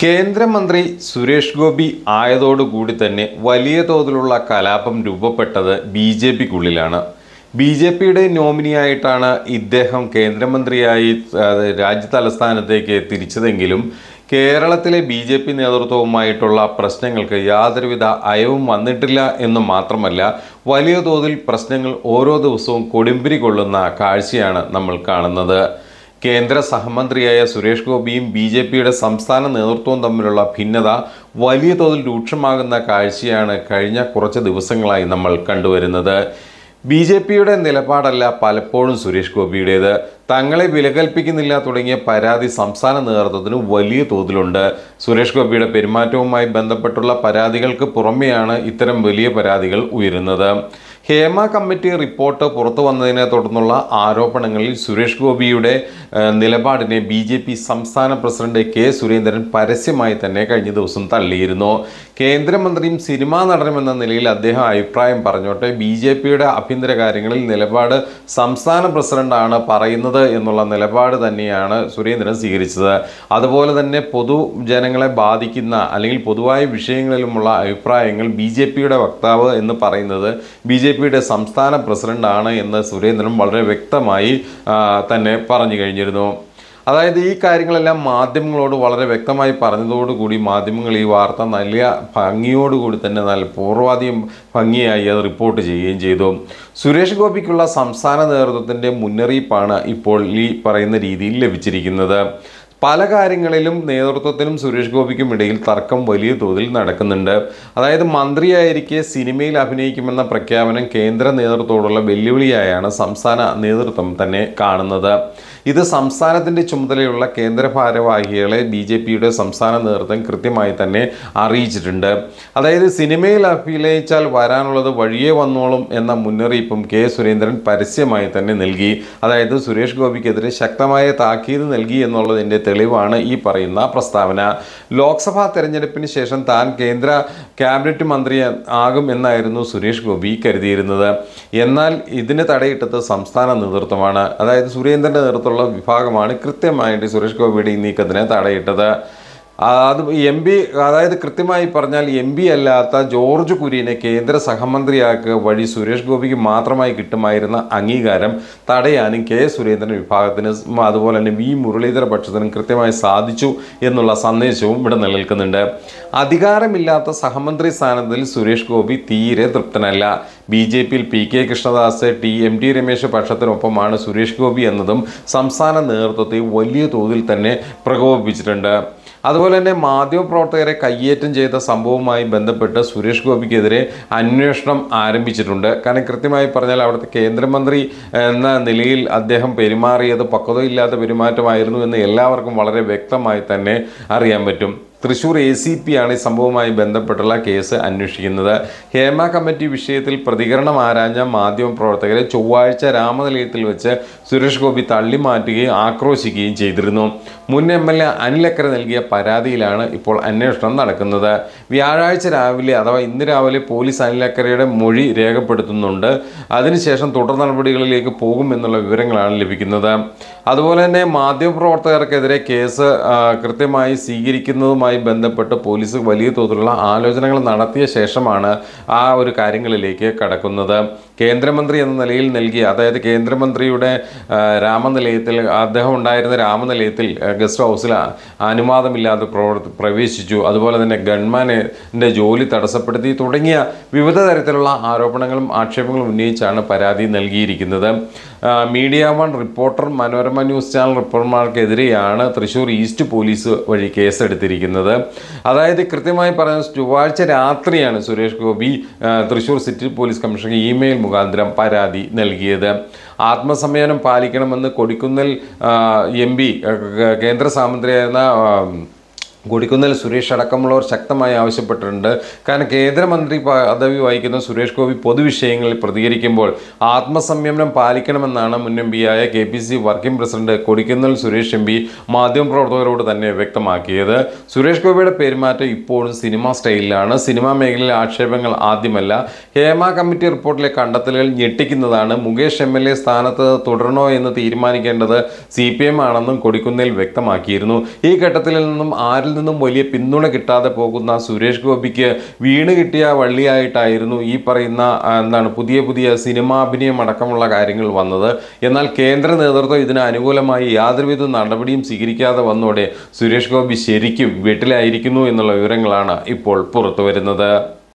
കേന്ദ്രമന്ത്രി സുരേഷ് ഗോപി ആയതോടുകൂടി തന്നെ വലിയ തോതിലുള്ള കലാപം രൂപപ്പെട്ടത് ബി ജെ പിക്കുള്ളിലാണ് ബി ജെ പിയുടെ നോമിനിയായിട്ടാണ് ഇദ്ദേഹം കേന്ദ്രമന്ത്രിയായി ആ, രാജ്യ തലസ്ഥാനത്തേക്ക് തിരിച്ചതെങ്കിലും കേരളത്തിലെ ബി ജെ പി നേതൃത്വവുമായിട്ടുള്ള പ്രശ്നങ്ങൾക്ക് യാതൊരുവിധ അയവും വന്നിട്ടില്ല എന്ന് മാത്രമല്ല വലിയ തോതിൽ പ്രശ്നങ്ങൾ ഓരോ ദിവസവും കൊടുമ്പിരി കൊള്ളുന്ന കാഴ്ചയാണ് നമ്മൾ കാണുന്നത് കേന്ദ്ര സഹമന്ത്രിയായ സുരേഷ് ഗോപിയും ബി ജെ പിയുടെ സംസ്ഥാന നേതൃത്വവും തമ്മിലുള്ള ഭിന്നത വലിയ തോതിൽ രൂക്ഷമാകുന്ന കാഴ്ചയാണ് കഴിഞ്ഞ കുറച്ച് ദിവസങ്ങളായി നമ്മൾ കണ്ടുവരുന്നത് ബി ജെ പിയുടെ നിലപാടല്ല പലപ്പോഴും സുരേഷ് ഗോപിയുടേത് തങ്ങളെ വിലകൽപ്പിക്കുന്നില്ല തുടങ്ങിയ പരാതി സംസ്ഥാന നേതൃത്വത്തിന് വലിയ തോതിലുണ്ട് സുരേഷ് ഗോപിയുടെ പെരുമാറ്റവുമായി ബന്ധപ്പെട്ടുള്ള പരാതികൾക്ക് പുറമെയാണ് ഇത്തരം വലിയ പരാതികൾ ഉയരുന്നത് ഹേമ കമ്മിറ്റി റിപ്പോർട്ട് പുറത്തു വന്നതിനെ തുടർന്നുള്ള ആരോപണങ്ങളിൽ സുരേഷ് ഗോപിയുടെ ഏഹ്, നിലപാടിനെ ബി ജെ പി സംസ്ഥാന പ്രസിഡന്റ് കെ സുരേന്ദ്രൻ പരസ്യമായി തന്നെ കഴിഞ്ഞ ദിവസം തള്ളിയിരുന്നു കേന്ദ്രമന്ത്രിയും സിനിമാ നടനും എന്ന നിലയിൽ അദ്ദേഹം അഭിപ്രായം പറഞ്ഞോട്ടെ ബി ജെ പിയുടെ ആഭ്യന്തര കാര്യങ്ങളിൽ നിലപാട് സംസ്ഥാന പ്രസിഡന്റാണ് പറയുന്നത് എന്നുള്ള നിലപാട് തന്നെയാണ് സുരേന്ദ്രൻ സ്വീകരിച്ചത് അതുപോലെ തന്നെ പൊതുജനങ്ങളെ ബാധിക്കുന്ന അല്ലെങ്കിൽ പൊതുവായ വിഷയങ്ങളിലുമുള്ള അഭിപ്രായങ്ങൾ ബി ജെ പിയുടെ വക്താവ് എന്ന് പറയുന്നത് ബി ജെ പിയുടെ സംസ്ഥാന പ്രസിഡന്റാണ് എന്ന് സുരേന്ദ്രൻ വളരെ വ്യക്തമായി ആ, തന്നെ പറഞ്ഞു കഴിഞ്ഞിരുന്നു അതായത് ഈ കാര്യങ്ങളെല്ലാം മാധ്യമങ്ങളോട് വളരെ വ്യക്തമായി പറഞ്ഞതോടുകൂടി മാധ്യമങ്ങൾ ഈ വാർത്ത നല്ല ഭംഗിയോടുകൂടി തന്നെ നല്ല പൂർവാധികം ഭംഗിയായി അത് റിപ്പോർട്ട് ചെയ്യുകയും ചെയ്തു സുരേഷ് ഗോപിക്കുള്ള സംസ്ഥാന നേതൃത്വത്തിൻ്റെ മുന്നറിയിപ്പാണ് ഇപ്പോൾ ഈ പറയുന്ന രീതിയിൽ ലഭിച്ചിരിക്കുന്നത് പല കാര്യങ്ങളിലും നേതൃത്വത്തിനും സുരേഷ് ഗോപിക്കും ഇടയിൽ തർക്കം വലിയ തോതിൽ നടക്കുന്നുണ്ട് അതായത് മന്ത്രിയായിരിക്കെ സിനിമയിൽ അഭിനയിക്കുമെന്ന പ്രഖ്യാപനം കേന്ദ്ര നേതൃത്വത്തോടുള്ള വെല്ലുവിളിയായാണ് സംസ്ഥാന നേതൃത്വം തന്നെ കാണുന്നത് ഇത് സംസ്ഥാനത്തിൻ്റെ ചുമതലയുള്ള കേന്ദ്ര ഭാരവാഹികളെ ബി ജെ പിയുടെ സംസ്ഥാന നേതൃത്വം കൃത്യമായി തന്നെ അറിയിച്ചിട്ടുണ്ട് അതായത് സിനിമയിൽ അഭിനയിച്ചാൽ വരാനുള്ളത് വഴിയേ വന്നോളും എന്ന മുന്നറിയിപ്പും കെ സുരേന്ദ്രൻ പരസ്യമായി തന്നെ നൽകി അതായത് സുരേഷ് ഗോപിക്കെതിരെ ശക്തമായ താക്കീത് നൽകി എന്നുള്ളതിൻ്റെ തെളിവാണ് ഈ പറയുന്ന പ്രസ്താവന ലോക്സഭാ തെരഞ്ഞെടുപ്പിന് ശേഷം താൻ കേന്ദ്ര ക്യാബിനറ്റ് മന്ത്രി ആകും എന്നായിരുന്നു സുരേഷ് ഗോപി കരുതിയിരുന്നത് എന്നാൽ ഇതിന് തടയിട്ടത് സംസ്ഥാന നേതൃത്വമാണ് അതായത് സുരേന്ദ്രൻ്റെ നേതൃത്വമുള്ള വിഭാഗമാണ് കൃത്യമായിട്ട് സുരേഷ് ഗോപിയുടെ ഈ നീക്കത്തിന് തടയിട്ടത് ആ, അത് എം പി അതായത് കൃത്യമായി പറഞ്ഞാൽ എം പി അല്ലാത്ത ജോർജ് കുര്യനെ കേന്ദ്ര സഹമന്ത്രിയാക്കുക വഴി സുരേഷ് ഗോപിക്ക് മാത്രമായി കിട്ടുമായിരുന്ന അംഗീകാരം തടയാനും കെ സുരേന്ദ്രൻ വിഭാഗത്തിന് ഉം, അതുപോലെ തന്നെ വി മുരളീധര പക്ഷത്തിനും കൃത്യമായി സാധിച്ചു എന്നുള്ള സന്ദേശവും ഇവിടെ നിലനിൽക്കുന്നുണ്ട് അധികാരമില്ലാത്ത സഹമന്ത്രി സ്ഥാനത്തിൽ സുരേഷ് ഗോപി തീരെ തൃപ്തനല്ല ബി ജെ പിയിൽ P K Krishnadas T M T Ramesh പക്ഷത്തിനൊപ്പമാണ് സുരേഷ് ഗോപി എന്നതും സംസ്ഥാന നേതൃത്വത്തെ വലിയ തോതിൽ തന്നെ പ്രകോപിപ്പിച്ചിട്ടുണ്ട് അതുപോലെ തന്നെ മാധ്യമപ്രവർത്തകരെ കയ്യേറ്റം ചെയ്ത സംഭവവുമായി ബന്ധപ്പെട്ട് സുരേഷ് ഗോപിക്കെതിരെ അന്വേഷണം ആരംഭിച്ചിട്ടുണ്ട് കാരണം കൃത്യമായി പറഞ്ഞാൽ അവിടുത്തെ കേന്ദ്രമന്ത്രി എന്ന നിലയിൽ അദ്ദേഹം പെരുമാറിയത് പക്വതയില്ലാത്ത പെരുമാറ്റമായിരുന്നു എന്ന് എല്ലാവർക്കും വളരെ വ്യക്തമായി തന്നെ അറിയാൻ പറ്റും തൃശൂർ എ സി പി ആണ് ഈ സംഭവവുമായി ബന്ധപ്പെട്ടുള്ള കേസ് അന്വേഷിക്കുന്നത് ഹേമ കമ്മിറ്റി വിഷയത്തിൽ പ്രതികരണം ആരാഞ്ഞ മാധ്യമപ്രവർത്തകരെ ചൊവ്വാഴ്ച രാമനിലയത്തിൽ വെച്ച് സുരേഷ് ഗോപി തള്ളിമാറ്റുകയും ആക്രോശിക്കുകയും ചെയ്തിരുന്നു മുൻ എം എൽ എ അനിലക്കര നൽകിയ പരാതിയിലാണ് ഇപ്പോൾ അന്വേഷണം നടക്കുന്നത് വ്യാഴാഴ്ച രാവിലെ അഥവാ ഇന്ന് രാവിലെ പോലീസ് അനിലക്കരയുടെ മൊഴി രേഖപ്പെടുത്തുന്നുണ്ട് അതിനുശേഷം തുടർ നടപടികളിലേക്ക് പോകും എന്നുള്ള വിവരങ്ങളാണ് ലഭിക്കുന്നത് അതുപോലെ തന്നെ മാധ്യമപ്രവർത്തകർക്കെതിരെ കേസ് ആ, കൃത്യമായി സ്വീകരിക്കുന്നതുമായി ബന്ധപ്പെട്ട് പോലീസ് വലിയ തോതിലുള്ള ആലോചനകൾ നടത്തിയ ശേഷമാണ് ആ ഒരു കാര്യങ്ങളിലേക്ക് കടക്കുന്നത് കേന്ദ്രമന്ത്രി എന്ന നിലയിൽ നൽകിയ അതായത് കേന്ദ്രമന്ത്രിയുടെ ആ, രാമനിലയത്തിൽ അദ്ദേഹം ഉണ്ടായിരുന്ന രാമനിലയത്തിൽ ആ, ഗസ്റ്റ് ഹൗസിൽ ആ- അനുവാദമില്ലാതെ പ്രവർത്തി പ്രവേശിച്ചു അതുപോലെ തന്നെ ഗവൺമെൻറ്റിൻ്റെ ജോലി തടസ്സപ്പെടുത്തി തുടങ്ങിയ വിവിധ തരത്തിലുള്ള ആരോപണങ്ങളും ആക്ഷേപങ്ങളും ഉന്നയിച്ചാണ് പരാതി നൽകിയിരിക്കുന്നത് ആ, media one reporter Manorama news channel റിപ്പോർട്ടർമാർക്കെതിരെയാണ് തൃശ്ശൂർ ഈസ്റ്റ് പോലീസ് വഴി കേസെടുത്തിരിക്കുന്നത് അതായത് കൃത്യമായി പറഞ്ഞ ചൊവ്വാഴ്ച രാത്രിയാണ് സുരേഷ് ഗോപി ആ, തൃശ്ശൂർ സിറ്റി പോലീസ് കമ്മീഷണർക്ക് ഇമെയിൽ മുഖാന്തരം പരാതി നൽകിയത് ആത്മസംയമനം പാലിക്കണമെന്ന് കൊടിക്കുന്നൽ എം പി കേന്ദ്ര സഹമന്ത്രിയായിരുന്ന ആ, കൊടിക്കുന്നിൽ സുരേഷ് അടക്കമുള്ളവർ ശക്തമായി ആവശ്യപ്പെട്ടിട്ടുണ്ട് കാരണം കേന്ദ്രമന്ത്രി പദവി വഹിക്കുന്ന സുരേഷ് ഗോപി പൊതുവിഷയങ്ങളിൽ പ്രതികരിക്കുമ്പോൾ ആത്മസംയമനം പാലിക്കണമെന്നാണ് മുൻ എം പിയായ K P C working president Kodikunnil Suresh M P മാധ്യമപ്രവർത്തകരോട് തന്നെ വ്യക്തമാക്കിയത് സുരേഷ് ഗോപിയുടെ പെരുമാറ്റം ഇപ്പോഴും സിനിമ സ്റ്റൈലിലാണ് സിനിമാ മേഖലയിലെ ആക്ഷേപങ്ങൾ ആദ്യമല്ല ഹേമ കമ്മിറ്റി റിപ്പോർട്ടിലെ കണ്ടെത്തലുകൾ ഞെട്ടിക്കുന്നതാണ് മുകേഷ് എം എൽ എ സ്ഥാനത്ത് തുടരണോ എന്ന് തീരുമാനിക്കേണ്ടത് സി പി എം ആണെന്നും കൊടിക്കുന്നിൽ വ്യക്തമാക്കിയിരുന്നു ഈ ഘട്ടത്തിൽ നിന്നും ആരിൽ നിന്നും വലിയ പിന്തുണ കിട്ടാതെ പോകുന്ന സുരേഷ് ഗോപിക്ക് വീണ് കിട്ടിയ വള്ളിയായിട്ടായിരുന്നു ഈ പറയുന്ന ആ, എന്താണ് പുതിയ പുതിയ സിനിമാഭിനയം അടക്കമുള്ള കാര്യങ്ങൾ വന്നത് എന്നാൽ കേന്ദ്ര നേതൃത്വം ഇതിന് അനുകൂലമായി യാതൊരുവിധ നടപടിയും സ്വീകരിക്കാതെ വന്നോടെ സുരേഷ് ഗോപി ശരിക്കും വീട്ടിലായിരിക്കുന്നു എന്നുള്ള വിവരങ്ങളാണ് ഇപ്പോൾ പുറത്തു വരുന്നത്